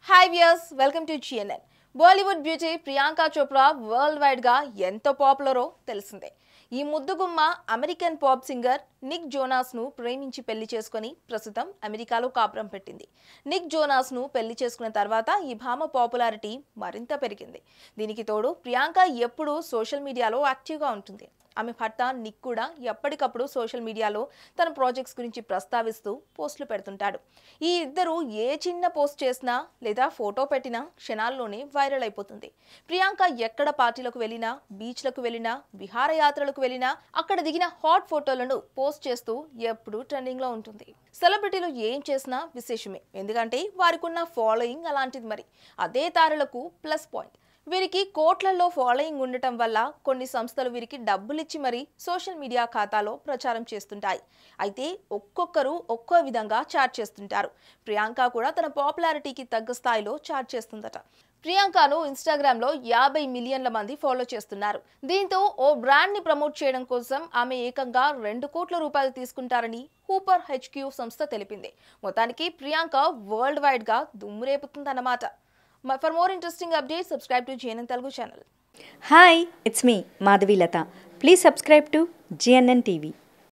hi viewers welcome to GNN Bollywood beauty Priyanka Chopra world wide గా ఎంత పాపులరో తెలిసిందే ఈ ముద్దుగుమ్మ American pop singer Nick Jonas ను ప్రేమించి పెళ్లి చేసుకుని ప్రస్తుతం అమెరికాలో కాపురం పెట్టింది నిక్ జోనాస్ ను పెళ్లి చేసుకున్న తర్వాత ఈ భామ పాపులారిటీ మరింత పెరిగింది దీనికి తోడు ప్రియాంక ఎప్పుడూ సోషల్ మీడియాలో యాక్టివ్గా ఉంటుంది ఆమె భర్త నిక్ కూడా ఎప్పటికప్పుడు సోషల్ మీడియాలో తన ప్రాజెక్ట్స్ గురించి ప్రస్తావిస్తూ పోస్టులు పెడుతుంటాడు ఈ ఇద్దరు ఏ చిన్న పోస్ట్ చేసినా లేదా ఫోటో పెట్టినా క్షణాల్లోనే వైరల్ అయిపోతుంది ప్రియాంక ఎక్కడ పార్టీలకు వెళ్ళినా బీచ్లకు వెళ్ళినా విహారయాత్రలకు వెళ్ళినా అక్కడ దిగిన హాట్ ఫోటోలను పోస్ట్ చేస్తూ ఎప్పుడూ ట్రెండింగ్లో ఉంటుంది సెలబ్రిటీలు ఏం చేసినా విశేషమే ఎందుకంటే వారికున్న ఫాలోయింగ్ అలాంటిది మరి అదే తారలకు ప్లస్ పాయింట్ వీరికి కోట్లలో ఫాలోయింగ్ ఉండటం వల్ల కొన్ని సంస్థలు వీరికి డబ్బులిచ్చి మరీ సోషల్ మీడియా ఖాతాలో ప్రచారం చేస్తుంటాయి అయితే ఒక్కొక్కరు ఒక్కో విధంగా చాట్ చేస్తుంటారు ప్రియాంక కూడా తన పాపులారిటీకి తగ్గ స్థాయిలో చాట్ చేస్తుందట ప్రియాంకను ఇన్స్టాగ్రామ్లో యాభై మిలియన్ల మంది ఫాలో చేస్తున్నారు దీంతో ఓ బ్రాండ్ని ప్రమోట్ చేయడం కోసం ఆమె ఏకంగా రెండు కోట్ల రూపాయలు తీసుకుంటారని హూపర్ హెచ్క్యూ సంస్థ తెలిపింది మొత్తానికి ప్రియాంక వరల్డ్ వైడ్గా దుమ్మురేపుతుందన్నమాట for more interesting updates subscribe to GNN Telugu channel hi it's me Madhavi Latha please subscribe to GNN TV